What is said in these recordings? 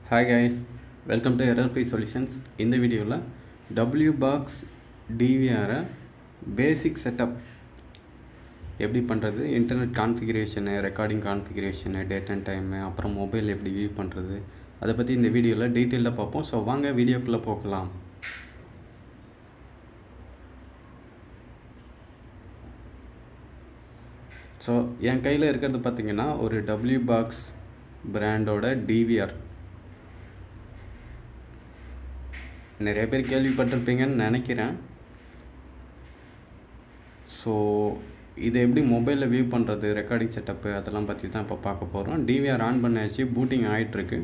hi guys welcome to error free solutions இந்த வீடியோவில் W box டிவிஆரை பேசிக் செட்டப் எப்படி பண்ணுறது internet configuration recording configuration date and time அப்புறம் மொபைல் எப்படி வியூ பண்ணுறது அதை பற்றி இந்த வீடியோவில் டீட்டெயிலாக பார்ப்போம் ஸோ வாங்க வீடியோக்குள்ளே போகலாம் ஸோ என் கையில் இருக்கிறது பார்த்தீங்கன்னா ஒரு டபிள்யூ பாக்ஸ் பிராண்டோட டிவிஆர் நிறைய பேர் கேள்விப்பட்டிருப்பீங்கன்னு நினைக்கிறேன் ஸோ இதை எப்படி மொபைலில் வியூ பண்ணுறது ரெக்கார்டிங் செட்டப்பு அதெல்லாம் பற்றி தான் இப்போ பார்க்க போகிறோம் டிவிஆர் ஆன் பண்ணியாச்சு பூட்டிங் ஆகிட்டுருக்கு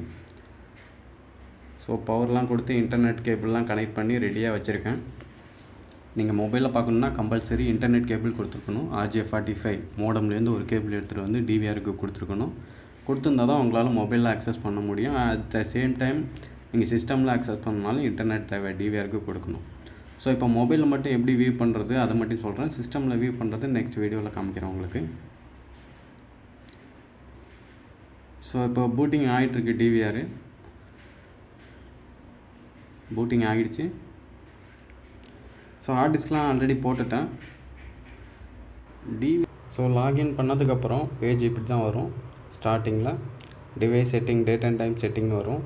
ஸோ பவர்லாம் கொடுத்து இன்டர்நெட் கேபிள்லாம் கனெக்ட் பண்ணி ரெடியாக வச்சுருக்கேன் நீங்கள் மொபைலில் பார்க்கணுன்னா கம்பல்சரி இன்டர்நெட் கேபிள் கொடுத்துருக்கணும் ஆர்ஜே ஃபார்ட்டி ஃபைவ் மோடம்லேருந்து ஒரு கேபிள் எடுத்துகிட்டு வந்து டிவிஆருக்கு கொடுத்துருக்கணும் கொடுத்துருந்தா தான் உங்களால் மொபைலில் ஆக்சஸ் பண்ண முடியும் அட் த சேம் டைம் நீங்கள் சிஸ்டமில் ஆக்சஸ் பண்ணாலும் இன்டர்நெட் தேவை டிவிஆருக்கு கொடுக்கணும் ஸோ இப்போ மொபைலில் மட்டும் எப்படி வியூ பண்ணுறது அதை மட்டும் சொல்கிறேன் சிஸ்டமில் வியூ பண்ணுறது நெக்ஸ்ட் வீடியோவில் காமிக்கிறேன் உங்களுக்கு ஸோ இப்போ பூட்டிங் ஆகிட்டுருக்கு டிவிஆர் பூட்டிங் ஆகிடுச்சு ஸோ ஹார்ட் டிஸ்க்லாம் ஆல்ரெடி போட்டுட்டேன் டிவி ஸோ லாகின் பண்ணதுக்கப்புறம் பேஜ் இப்படி தான் வரும் ஸ்டார்டிங்கில் device setting date and time setting வரும்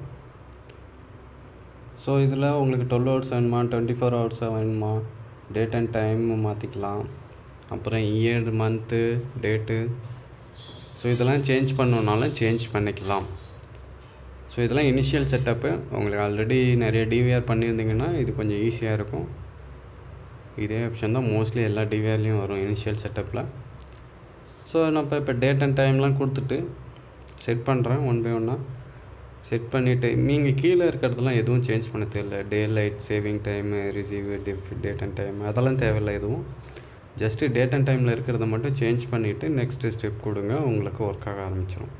ஸோ இதில் உங்களுக்கு டுவெல் ஹவர்ஸ் வேணுமா டுவெண்ட்டி ஃபோர் ஹவர்ஸ் வேணுமா டேட் அண்ட் டைம் மாற்றிக்கலாம் அப்புறம் இயர் மந்த்து டேட்டு ஸோ இதெல்லாம் சேஞ்ச் பண்ணணுன்னாலும் சேஞ்ச் பண்ணிக்கலாம் ஸோ இதெல்லாம் இனிஷியல் செட்டப்பு உங்களுக்கு ஆல்ரெடி நிறைய டிவிஆர் பண்ணியிருந்தீங்கன்னா இது கொஞ்சம் ஈஸியாக இருக்கும் இதே ஆப்ஷன் தான் மோஸ்ட்லி எல்லா டிவிஆர்லேயும் வரும் இனிஷியல் செட்டப்பில் ஸோ நம்ம இப்போ டேட் அண்ட் டைம்லாம் கொடுத்துட்டு செட் பண்ணுறேன் ஒன் பை ஒன்னாக செட் பண்ணிவிட்டு நீங்கள் கீழே இருக்கிறதெல்லாம் எதுவும் சேஞ்ச் பண்ண தேவையில்ல day light saving time receive diff date and time அதெல்லாம் தேவையில்லை எதுவும் ஜஸ்ட்டு டேட் அண்ட் டைமில் இருக்கிறத மட்டும் சேஞ்ச் பண்ணிவிட்டு நெக்ஸ்ட்டு ஸ்டெப் கொடுங்க உங்களுக்கு ஒர்க் ஆக ஆரம்பிச்சிடும்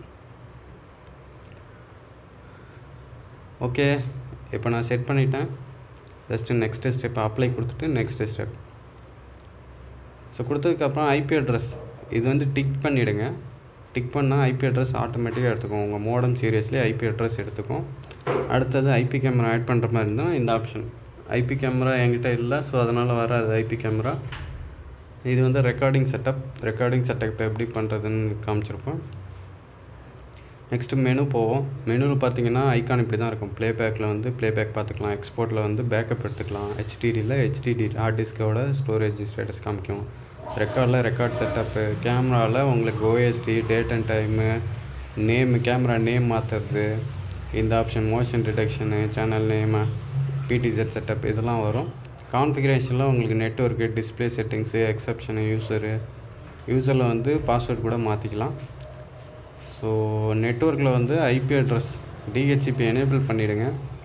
ஓகே இப்போ நான் செட் பண்ணிட்டேன் ஜஸ்ட்டு நெக்ஸ்ட்டு ஸ்டெப் அப்ளை கொடுத்துட்டு நெக்ஸ்ட்டு ஸ்டெப் ஸோ கொடுத்ததுக்கப்புறம் ஐபி அட்ரஸ் இது வந்து டிக் பண்ணிவிடுங்க டிக் பண்ணால் ஐபி அட்ரஸ் ஆட்டோமேட்டிக்காக எடுத்துக்கும் உங்கள் மோடம் சீரியஸ்லி ஐபி அட்ரஸ் எடுத்துக்கும் அடுத்தது ஐபி கேமரா ஆட் பண்ணுற மாதிரி இருந்தால் இந்த ஆப்ஷன் ஐபி கேமரா என்கிட்ட இல்லை ஸோ அதனால் வராது ஐபி கேமரா இது வந்து ரெக்கார்டிங் செட்டப் ரெக்கார்டிங் செட்டப் எப்படி பண்ணுறதுன்னு காமிச்சிருப்போம் நெக்ஸ்ட்டு மெனு போவோம் மெனுவில் பார்த்தீங்கன்னா ஐக்கான் இப்படி தான் இருக்கும் ப்ளேபேக்கில் வந்து ப்ளேபேக் பார்த்துக்கலாம் எக்ஸ்போர்ட்டில் வந்து பேக்கப் எடுத்துக்கலாம் ஹெச்டிடியில் ஹெச்டிடி ஹார்ட் டிஸ்கோட ஸ்டோரேஜ் ஸ்டேட்டஸ் காமிக்கும் ரெக்கார்டில் ரெக்கார்ட் செட்டப்பு கேமராவில் உங்களுக்கு OSD date and time name camera name மாற்றுறது இந்த option motion detection channel name பிடிசெட் செட்டப் இதெல்லாம் வரும் கான்ஃபிகரேஷனில் உங்களுக்கு network display settings exception user யூஸரில் வந்து பாஸ்வேர்ட் கூட மாற்றிக்கலாம் ஸோ நெட்ஒர்க்கில் வந்து ஐபி அட்ரஸ் டிஹெச்பி எனேபிள் பண்ணிவிடுங்க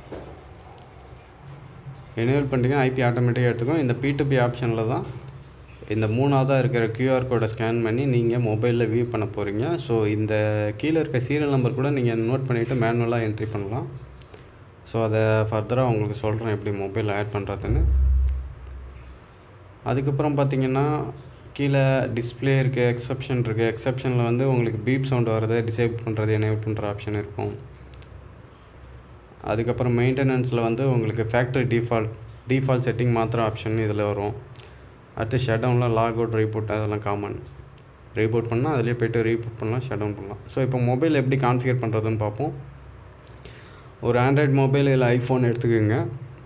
எனேபிள் பண்ணிட்டீங்கன்னா ஐபி ஆட்டோமேட்டிக்காக எடுத்துக்கும் இந்த பிடிபி ஆப்ஷனில் தான் இந்த மூணாவதாக இருக்கிற கியூஆர் கோடை ஸ்கேன் பண்ணி நீங்கள் மொபைலில் வியூ பண்ண போகிறீங்க ஸோ இந்த கீழே இருக்க சீரியல் நம்பர் கூட நீங்கள் நோட் பண்ணிவிட்டு மேனுவலாக என்ட்ரி பண்ணலாம் ஸோ அதை ஃபர்தராக உங்களுக்கு சொல்கிறேன் எப்படி மொபைலில் ஆட் பண்ணுறதுன்னு அதுக்கப்புறம் பார்த்தீங்கன்னா கீழே டிஸ்பிளே இருக்குது எக்ஸப்ஷன் இருக்குது எக்ஸப்ஷனில் வந்து உங்களுக்கு பீப் சவுண்ட் வரதை டிசேபிள் பண்ணுறது எனேபிள் பண்ணுற ஆப்ஷன் இருக்கும் அதுக்கப்புறம் மெயின்டெனன்ஸில் வந்து உங்களுக்கு ஃபேக்ட்ரி டிஃபால்ட் டிஃபால்ட் செட்டிங் மாத்திர ஆப்ஷன் இதில் வரும் அடுத்து ஷட் டவுனில் லாக் அவுட் ரீபூட் அதெல்லாம் காமன் ரீபூட் பண்ணால் அதிலே போய்ட்டு ரீபூட் பண்ணலாம் ஷட் டவுன் பண்ணலாம் ஸோ இப்போ மொபைல் எப்படி கான்ஃபிகர் பண்ணுறதுன்னு பார்ப்போம் ஒரு ஆண்ட்ராய்ட் மொபைல் இல்லை ஐஃபோன் எடுத்துக்கோங்க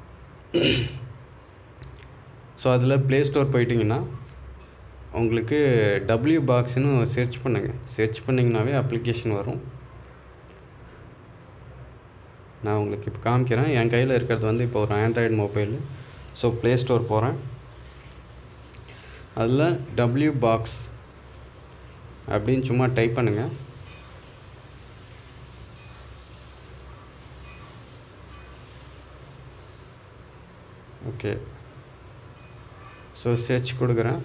ஸோ அதில் ப்ளே ஸ்டோர் போயிட்டிங்கன்னா உங்களுக்கு டபிள்யூ பாக்ஸ்னு சர்ச் பண்ணுங்கள் சர்ச் பண்ணிங்கனாவே அப்ளிகேஷன் வரும் நான் உங்களுக்கு இப்போ காமிக்கிறேன் என் கையில் இருக்கிறது வந்து இப்போ ஒரு Android mobile so play store போகிறேன் அதில் டபிள்யூ பாக்ஸ் அப்படின்னு சும்மா டைப் பண்ணுங்கள் ஓகே ஸோ சர்ச் கொடுக்குறேன்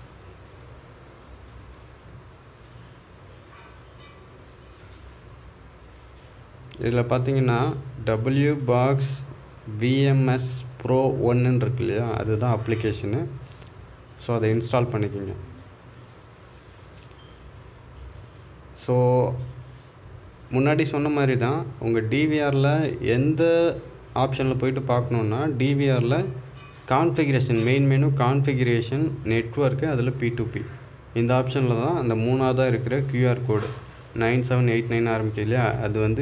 இதில் பார்த்தீங்கன்னா டபிள்யூ பாக்ஸ் விஎம்எஸ் ப்ரோ ஒன்றுன்னு இருக்கு இல்லையா அதுதான் அப்ளிகேஷனு ஸோ அதை இன்ஸ்டால் பண்ணிக்கோங்க ஸோ முன்னாடி சொன்ன மாதிரி தான் உங்கள் டிவிஆரில் எந்த ஆப்ஷனில் போயிட்டு பார்க்கணுன்னா டிவிஆரில் configuration main menu configuration network அதில் பி டு பி இந்த ஆப்ஷனில் தான் அந்த மூணாவதாக இருக்கிற QR code nine seven eight nine ஆரம்பிக்க இல்லையா அது வந்து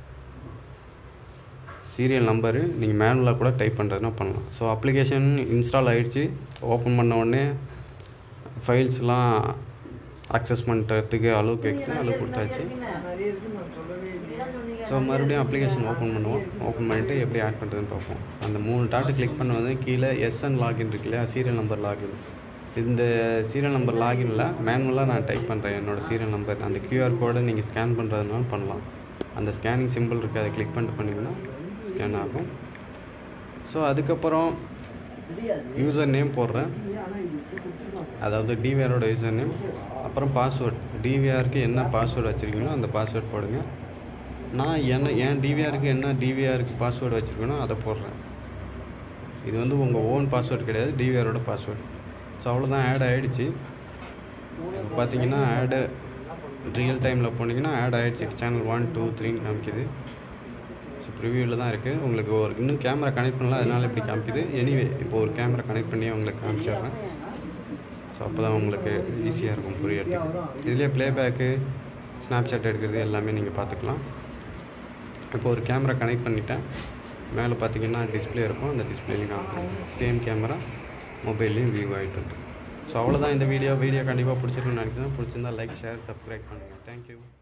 சீரியல் நம்பரு நீங்கள் மேனுவலாக கூட டைப் பண்ணுறதுனா பண்ணலாம் ஸோ அப்ளிகேஷன் இன்ஸ்டால் ஆகிடுச்சு ஓப்பன் பண்ண உடனே ஃபைல்ஸ்லாம் அக்சஸ் பண்ணுறதுக்கு அளவு கேட்குது அளவு கொடுத்தாச்சு ஸோ மறுபடியும் அப்ளிகேஷன் ஓப்பன் பண்ணுவோம் ஓப்பன் பண்ணிவிட்டு எப்படி ஆட் பண்ணுறதுன்னு பார்ப்போம் அந்த மூணு டாட்டு கிளிக் பண்ண வந்து கீழே எஸ்என் லாகின் இருக்கு இல்லையா சீரியல் நம்பர் லாகின் இந்த சீரியல் நம்பர் லாகினில் மேனுவலாக நான் டைப் பண்ணுறேன் என்னோடய சீரியல் நம்பர் அந்த கியூஆர் கோடை நீங்கள் ஸ்கேன் பண்ணுறதுனால பண்ணலாம் அந்த ஸ்கேனிங் சிம்பிள் இருக்குது அதை கிளிக் பண்ணிட்டு பண்ணிங்கன்னா ஸ்கேன் ஆகும் ஸோ அதுக்கப்புறம் யூசர் நேம் போடுறேன் அதாவது டிவிஆரோட யூசர் நேம் அப்புறம் பாஸ்வேர்ட் டிவிஆருக்கு என்ன பாஸ்வேர்டு வச்சுருக்கீங்களோ அந்த பாஸ்வேர்ட் போடுங்க நான் என்ன என் டிவிஆருக்கு என்ன டிவிஆருக்கு பாஸ்வேர்டு வச்சுருக்கேனோ அதை போடுறேன் இது வந்து உங்கள் ஓன் பாஸ்வேர்டு கிடையாது டிவிஆரோட பாஸ்வேர்டு ஸோ அவ்வளோதான் ஆட் ஆகிடுச்சு இப்போ பார்த்தீங்கன்னா ஆடு ரியல் டைமில் போனீங்கன்னா ஆட் ஆகிடுச்சு சேனல் ஒன் டூ த்ரீன்னு காமிக்குது ஸோ ப்ரிவியூவில் தான் இருக்குது உங்களுக்கு ஒரு இன்னும் கேமரா கனெக்ட் பண்ணல அதனால இப்படி காமிக்குது எனிவே இப்போ ஒரு கேமரா கனெக்ட் பண்ணி உங்களுக்கு காமிச்சிடுறேன் ஸோ அப்போ தான் உங்களுக்கு ஈஸியாக இருக்கும் புரியறதுக்கு இதுலேயே ப்ளேபேக்கு ஸ்னாப்சாட் எடுக்கிறது எல்லாமே நீங்கள் பார்த்துக்கலாம் இப்போ ஒரு கேமரா கனெக்ட் பண்ணிட்டேன் மேலே பார்த்தீங்கன்னா டிஸ்பிளே இருக்கும் அந்த டிஸ்பிளேலையும் காமிக்கும் சேம் கேமரா மொபைல்லையும் வியூ ஆகிட்டு இருக்கு ஸோ அவ்வளோதான் இந்த வீடியோ வீடியோ கண்டிப்பாக பிடிச்சிருக்குன்னு நினைக்கிறேன் பிடிச்சிருந்தா லைக் ஷேர் சப்ஸ்கிரைப் பண்ணுங்கள் தேங்க்யூ